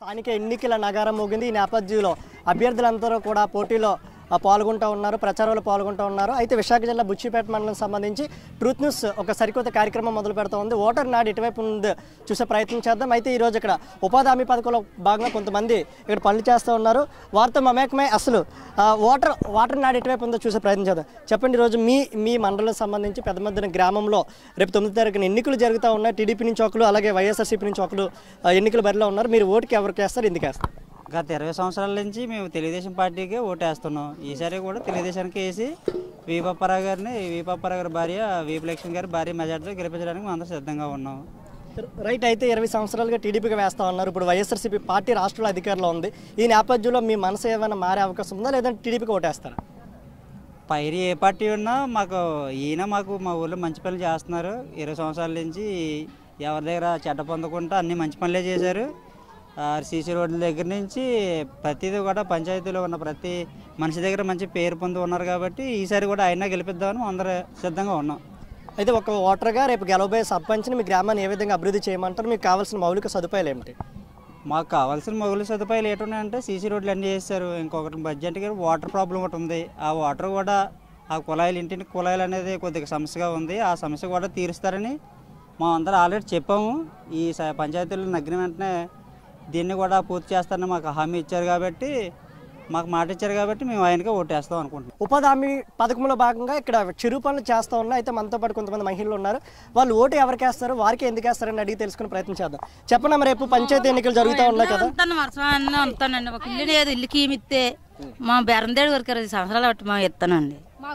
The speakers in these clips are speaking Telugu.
స్థానిక ఎన్నికల నగారం మోగింది ఈ నేపథ్యంలో అభ్యర్థులందరూ కూడా పోటీలో ఆ, పాల్గొంటూ ఉన్నారు ప్రచారంలో పాల్గొంటూ ఉన్నారు అయితే విశాఖ జిల్లా బుచ్చిపేట మండలం సంబంధించి ట్రూత్ న్యూస్ ఒక సరికొత్త కార్యక్రమం మొదలు పెడతా ఉంది ఓటర్ నాడు ఇటువైపు ఉంది చూసే ప్రయత్నం చేద్దాం అయితే ఈరోజు ఇక్కడ ఉపాధి హామీ పథకంలో భాగంగా కొంతమంది ఇక్కడ పనులు చేస్తూ ఉన్నారు వారితో మమేకమై అసలు ఆ, ఓటర్ ఓటర్ నాడు ఇటువైపు ఉందో చూసే ప్రయత్నం చేద్దాం చెప్పండి ఈరోజు మీ మీ మండలం సంబంధించి పెద్ద మధ్యన గ్రామంలో రేపు తొమ్మిది తారీఖున ఎన్నికలు జరుగుతూ ఉన్నాయి టీడీపీ నుంచి ఒకరు అలాగే వైఎస్ఆర్సీపీ నుంచి ఒకరు ఆ, ఎన్నికల బరిలో ఉన్నారు మీరు ఓటుకి ఎవరికి వేస్తారు ఎందుకు వేస్తారు గత ఇరవై సంవత్సరాల నుంచి మేము తెలుగుదేశం పార్టీకే ఓటేస్తున్నాం ఈసారి కూడా తెలుగుదేశానికి వేసి వీపప్పారావు గారిని వీపప్పారావు గారి భార్య వీప లక్ష్మి గారి భార్య మెజార్టీతో గెలిపించడానికి మేము అందరూ సిద్ధంగా ఉన్నాం రైట్ అయితే ఇరవై సంవత్సరాలుగా టీడీపీకి వేస్తా ఉన్నారు ఇప్పుడు వైఎస్ఆర్సీపీ పార్టీ రాష్ట్రంలో అధికారంలో ఉంది ఈ నేపథ్యంలో మీ మనసు ఏమైనా మారే అవకాశం ఉందా లేదంటే టీడీపీకి ఓటేస్తారా పైరు ఏ పార్టీ ఉన్నా మాకు ఈయన మాకు మా ఊళ్ళో మంచి పనులు చేస్తున్నారు ఇరవై సంవత్సరాల నుంచి ఎవరి దగ్గర చెడ్డ పొందకుండా అన్ని మంచి పనులే చేశారు సీసీ రోడ్ల దగ్గర నుంచి ప్రతిదీ కూడా పంచాయతీలో ఉన్న ప్రతి మనిషి దగ్గర మంచి పేరు పొంది ఉన్నారు కాబట్టి ఈసారి కూడా ఆయన గెలిపిద్దామని అందరూ సిద్ధంగా ఉన్నాం అయితే ఒక ఓటర్గా రేపు గెలవబోయే సర్పంచ్ని మీ గ్రామాన్ని ఏ విధంగా అభివృద్ధి చేయమంటారు మీకు కావాల్సిన మౌలిక సదుపాయాలు ఏమిటి మాకు కావాల్సిన మౌలిక సదుపాయాలు ఏంటంటే సీసీ రోడ్లు అన్నీ చేస్తారు ఇంకొకటి బడ్జెట్గా వాటర్ ప్రాబ్లం ఒకటి ఉంది ఆ వాటర్ కూడా ఆ కుళాయిలు ఇంటిని కుళాయిలు అనేది కొద్దిగా సమస్యగా ఉంది ఆ సమస్య కూడా తీరుస్తారని మా అందరూ ఆల్రెడీ చెప్పాము ఈ స- పంచాయతీలు నగ్గిన వెంటనే దీన్ని కూడా పూర్తి చేస్తారని మాకు హామీ ఇచ్చారు కాబట్టి మాకు మాట ఇచ్చారు కాబట్టి మేము ఆయనకే ఓటేస్తాం అనుకుంటున్నాం ఉపాధి హామీ పథకంలో భాగంగా ఇక్కడ చెరువు పనులు చేస్తూ ఉన్నా అయితే మనతో పాటు కొంతమంది మహిళలు ఉన్నారు వాళ్ళు ఓటు ఎవరికి వేస్తారు వారికి ఎందుకు వేస్తారని అడిగి తెలుసుకునే ప్రయత్నం చేద్దాం చెప్పండి అమ్మ, రేపు పంచాయతీ ఎన్నికలు జరుగుతూ ఉన్నాయి కదా ఉంటాను వర్షం ఉంటానండి ఒక ఇల్లు లేదు ఇల్లుకి ఏమి ఇస్తే మా బెరందేడు వరకు ఐదు సంవత్సరాలు బట్టి మా ఇస్తానండి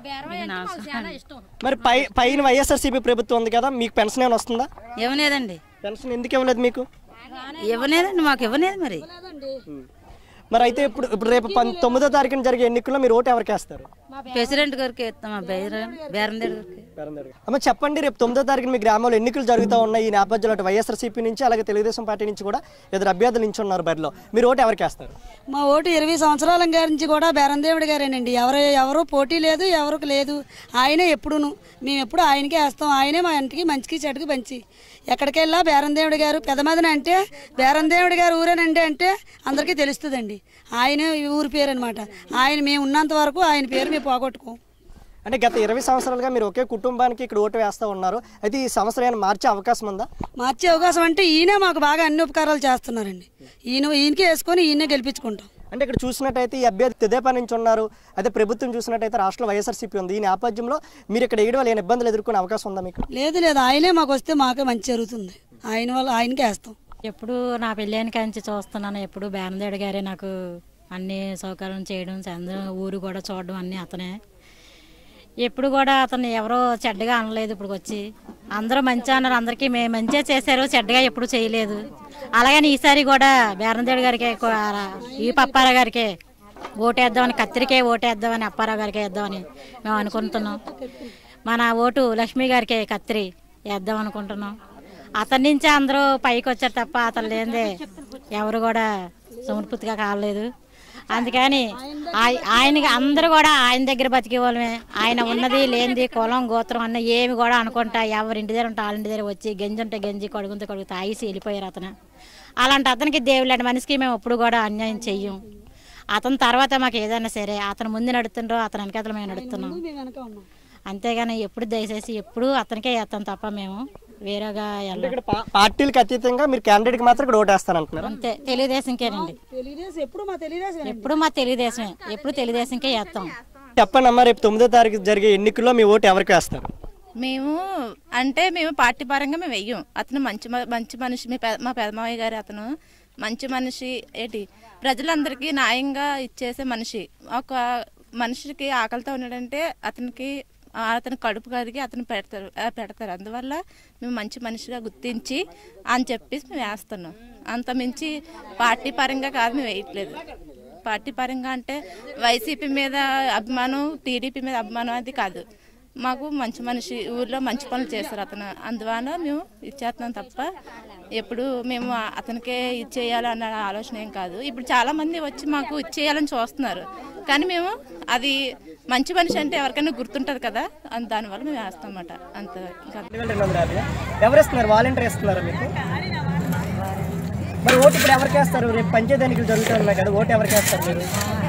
మరి పై పైన వైఎస్ఆర్సీపీ ప్రభుత్వం ఉంది కదా మీకు పెన్షన్ ఏమైనా వస్తుందా ఇవ్వలేదండి పెన్షన్ ఎందుకు ఇవ్వలేదు మీకు ఇవ్వలేదండి మాకు ఇవ్వలేదు మరి మరి అయితే ఇప్పుడు ఇప్పుడు రేపు పం- తొమ్మిదో తారీఖున జరిగే ఎన్నికల్లో మీరు ఓటు ఎవరికి వేస్తారు ప్రెసిడెంట్ గారికి ఇస్తాం మా బేరందేడు గారికి అమ్మ చెప్పండి రేపు తొమ్మిదో తారీఖున మీ గ్రామంలో ఎన్నికలు జరుగుతూ ఉన్నాయి ఈ నేపథ్యంలో అటు వైఎస్ఆర్సీపీ నుంచి అలాగే తెలుగుదేశం పార్టీ నుంచి కూడా ఇద్దరు అభ్యర్థులు నుంచి ఉన్నారు బరిలో మీరు ఓటు ఎవరికి వేస్తారు మా ఓటు ఇరవై సంవత్సరాల గారి నుంచి కూడా బేరందేవుడి గారేనండి ఎవరు ఎవరు పోటీ లేదు ఎవరికి లేదు ఆయనే ఎప్పుడును మేము ఎప్పుడు ఆయనకే వేస్తాం ఆయనే మా ఇంటికి మంచికి చెడుకి మంచి ఎక్కడికి వెళ్ళా బేరందేవుడి గారు పెదమదన అంటే బేరందేవుడి గారు ఊరేనండి అంటే అందరికీ తెలుస్తుందండి ఆయన ఈ ఊరి పేరు అనమాట ఆయన మేము ఉన్నంత వరకు ఆయన పేరు మేము పోగొట్టుకోం అంటే గత ఇరవై సంవత్సరాలుగా మీరు ఒకే కుటుంబానికి ఇక్కడ ఓటు వేస్తూ ఉన్నారు అయితే ఈ సంవత్సరం ఏమైనా మార్చే అవకాశం ఉందా మార్చే అవకాశం అంటే ఈయనే మాకు బాగా అన్ని ఉపకారాలు చేస్తున్నారండి ఈయన ఈయనకే వేసుకొని ఈయనే గెలిపించుకుంటాం అంటే ఇక్కడ చూసినట్టయితే ఈ అభ్యర్థి తెదేపా నుంచి ఉన్నారు అయితే ప్రభుత్వం చూసినట్టయితే రాష్ట్రంలో వైఎస్ఆర్సీపీ ఉంది ఈ నేపథ్యంలో మీరు ఇక్కడ వేయడం వల్ల ఏమైనా ఇబ్బందులు ఎదుర్కొనే అవకాశం ఉందా మీకు లేదు లేదు ఆయనే మాకు వస్తే మాకే మంచి జరుగుతుంది ఆయన వల్ల ఆయనకే వేస్తాం ఎప్పుడు నా పెళ్ళైన కాంచి చూస్తున్నాను ఎప్పుడు బేరందేడు గారే నాకు అన్ని సౌకర్యం చేయడం అందరూ ఊరు కూడా చూడడం అన్నీ అతనే ఎప్పుడు కూడా అతను ఎవరో చెడ్డగా అనలేదు ఇప్పుడు వచ్చి అందరూ మంచి అన్నారు అందరికీ మేము మంచిగా చేశారు చెడ్డగా ఎప్పుడు చేయలేదు అలాగని ఈసారి కూడా బేరందేడు గారికి ఈ పప్పారా గారికి ఓటేద్దామని కత్తిరికే ఓటేద్దామని అప్పారావు గారికి వేద్దామని మేము అనుకుంటున్నాం మన ఓటు లక్ష్మి గారికి కత్తిరి వేద్దాం అనుకుంటున్నాం అతని నుంచే అందరూ పైకి వచ్చారు తప్ప అతను లేనిదే ఎవరు కూడా సమర్పూర్తిగా కాలేదు అందుకని ఆయ- ఆయనకి అందరూ కూడా ఆయన దగ్గర బతికే వాళ్ళమే ఆయన ఉన్నది లేనిది కులం గోత్రం అన్న ఏమి కూడా అనుకుంటా ఎవరి ఇంటి దగ్గర ఉంటే వాళ్ళ ఇంటి దగ్గర వచ్చి గంజి ఉంటే గంజి కడుగుంటే కడుగు తాగేసి వెళ్ళిపోయారు అతను అలాంటి అతనికి దేవుళ్ళంటి మనిషికి మేము ఎప్పుడు కూడా అన్యాయం చెయ్యం అతని తర్వాత మాకు ఏదైనా సరే అతను ముందు నడుతుండ్రో అతని వెనకాతలు మేము నడుస్తున్నాం మేము వెనక ఉన్నాం అంతేగాని ఎప్పుడు దయచేసి ఎప్పుడు అతనికే వేస్తాం తప్ప మేము వేరేగా వెళ్ళం ఇక్కడ పా- పార్టీలకు అతీతంగా మీరు క్యాండిడేట్కి మాత్రం ఇక్కడ ఓటు వేస్తారంటున్నారు అంతే తెలుగుదేశంకేనండి తెలుగుదేశం ఎప్పుడు మా తెలుగుదేశం ఎప్పుడు మా తెలుగుదేశమే ఎప్పుడు తెలుగుదేశంకే వేస్తాం చెప్పండి అమ్మా రేపు తొమ్మిదో తారీఖు జరిగే ఎన్నికల్లో మీ ఓటు ఎవరికి వేస్తారు మేము అంటే మేము పార్టీ పరంగా మేము వెయ్యం అతను మంచి మ- మంచి మనిషి మీ పె- మా పెదమావయ్య గారు అతను మంచి మనిషి ఏంటి ప్రజలందరికీ న్యాయంగా ఇచ్చేసే మనిషి ఒక మనిషికి ఆకలితో ఉన్నాడంటే అతనికి ఆ అతని కడుపు కడిగి అతను పెడతారు ఆ పెడతారు అందువల్ల మేము మంచి మనిషిగా గుర్తించి అని చెప్పేసి మేము వేస్తున్నాం అంత మించి పార్టీ పరంగా కాదు మేము వేయట్లేదు పార్టీ పరంగా అంటే వైసీపీ మీద అభిమానం టీడీపీ మీద అభిమానం అది కాదు మాకు మంచి మనిషి ఊర్లో మంచి పనులు చేస్తారు అతను అందువల్ల మేము ఇచ్చేస్తున్నాం తప్ప ఎప్పుడు మేము అతనికే ఇచ్చేయాలన్న ఆలోచన ఏం కాదు ఇప్పుడు చాలా మంది వచ్చి మాకు ఇచ్చేయాలని చూస్తున్నారు కానీ మేము అది మంచి మనిషి అంటే ఎవరికైనా గుర్తుంటుంది కదా అంత దానివల్ల మేము వేస్తాం అన్నమాట అంత ఇంకా రెండు వేల రెండు వందల యాభై ఎవరు ఇస్తున్నారు వాలంటీర్ ఇస్తున్నారా మీకు మరి ఓటు ఇప్పుడు ఎవరికి వేస్తారు రేపు పంచాయతీ ఎన్నికలు జరుగుతూ ఉన్నాయి కదా ఓటు ఎవరికి వేస్తారు మీరు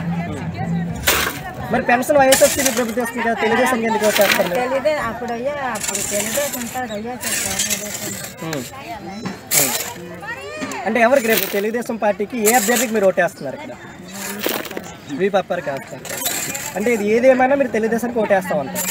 మరి పెన్షన్ వైఎస్ఆర్సీపీ ప్రభుత్వం వస్తుంది కదా తెలుగుదేశం ఎందుకు ఓటు వేస్తారు మీరు తెలియదే అప్పుడు అయ్యా అప్పుడు తెలుగుదేశం ఉంటాడు అయ్యా ఉం. ఉం. అంటే ఎవరికి రేపు తెలుగుదేశం పార్టీకి ఏ అభ్యర్థికి మీరు ఓటేస్తున్నారు ఇక్కడ వి పప్పర్కి వేస్తారు అంటే ఇది ఏదేమైనా మీరు తెలుగుదేశానికి ఓటేస్తామంటారు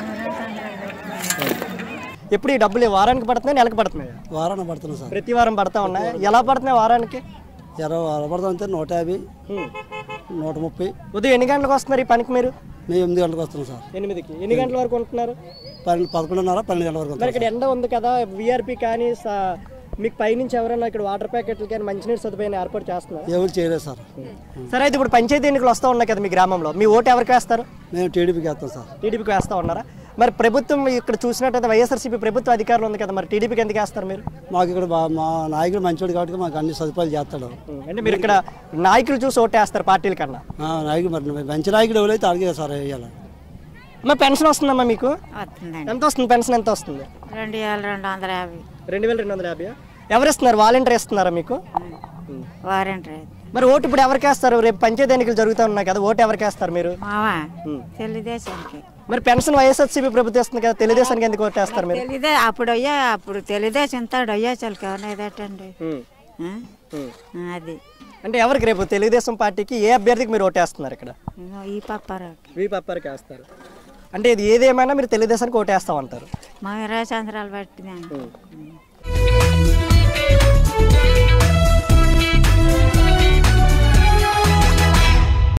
ఎప్పుడు ఈ డబ్బులు ఈ వారానికి పడుతున్నాయి నెలకు పడుతున్నాయి వారాన పడుతున్నాం సార్ ప్రతి వారం పడతా ఉన్నాయి ఎలా పడుతున్నాయి వారానికి ఇరవై వారం పడుతుంది అంతే నూట యాభై ఉం. నూట ముప్పై ఉదయం ఎన్ని గంటలకు వస్తున్నారు ఈ పనికి మీరు మేము ఎనిమిది గంటలకు వస్తున్నాం సార్ ఎనిమిదికి ఎన్ని గంటల వరకు ఉంటున్నారు పన్నెండు పదకొండున్నర పన్నెండు గంటల వరకు మరి ఉంటాం ఇక్కడ ఎండ ఉంది కదా విఆర్పి కానీ సా- మీకు పైనుంచి ఎవరైనా ఇక్కడ వాటర్ ప్యాకెట్లు కానీ మంచినీరు సదుపాయాన్ని ఏర్పాటు చేస్తున్నారు ఎవరు చేయలేదు సార్ సరే అయితే ఇప్పుడు పంచాయతీ ఎన్నికలు వస్తూ ఉన్నాయి కదా మీ గ్రామంలో మీ ఓటు ఎవరికి వేస్తారు మేము టీడీపీకి వేస్తాం సార్ టీడీపీకి వేస్తా ఉన్నారా మరి ప్రభుత్వం ఇక్కడ చూసినట్టయితే వైఎస్ఆర్సీపీ ప్రభుత్వ అధికారులు ఉంది కదా మరి టీడీపీకి ఎందుకు వేస్తారు మీరు మాకు ఇక్కడ బా- మా నాయకుడు మంచివాడు కాబట్టి మాకు అన్ని సదుపాయాలు చేస్తాడు అంటే మీరు ఇక్కడ నాయకులు చూసి ఓటు వేస్తారు పార్టీల కన్నా ఆ, నాయకుడు మరి మంచి నాయకుడు ఎవరైతే అడిగే సార్ వేయాలి అమ్మా పెన్షన్ వస్తుందమ్మా మీకు వస్తుందండి ఎంత వస్తుంది పెన్షన్ ఎంత వస్తుంది రెండు వేల రెండు వందల యాభై రెండు వేల రెండు వందల యాభై ఎవరు ఇస్తున్నారు వాలంటీర్ ఇస్తున్నారా మీకు వారంటీ మరి ఓటు ఇప్పుడు ఎవరికి వేస్తారు రేపు పంచాయతీ ఎన్నికలు జరుగుతూ ఉన్నాయి కదా ఓటు ఎవరికి వేస్తారు మీరు మావా ఉం. తెలుగుదేశానికి మరి పెన్షన్ వైఎస్ఆర్సీపీ ప్రభుత్వం ఇస్తుంది కదా తెలుగుదేశానికి ఎందుకు ఓటు వేస్తారు మీరు తెలియదే అప్పుడు అయ్యా అప్పుడు తెలుగుదేశం తాడు అయ్యా చలకి ఏదటండి ఉం. ఉం. అది అంటే ఎవరికి రేపు తెలుగుదేశం పార్టీకి ఏ అభ్యర్థికి మీరు ఓటేస్తున్నారు ఇక్కడ ఇగో ఈ పప్పారావుకి వి పప్పర్కి వేస్తారు అంటే ఇది ఏదేమైనా మీరు తెలుగుదేశానికి ఓటేస్తామంటారు మా ఇరవై సంవత్సరాలు పట్టిందండి ఉం.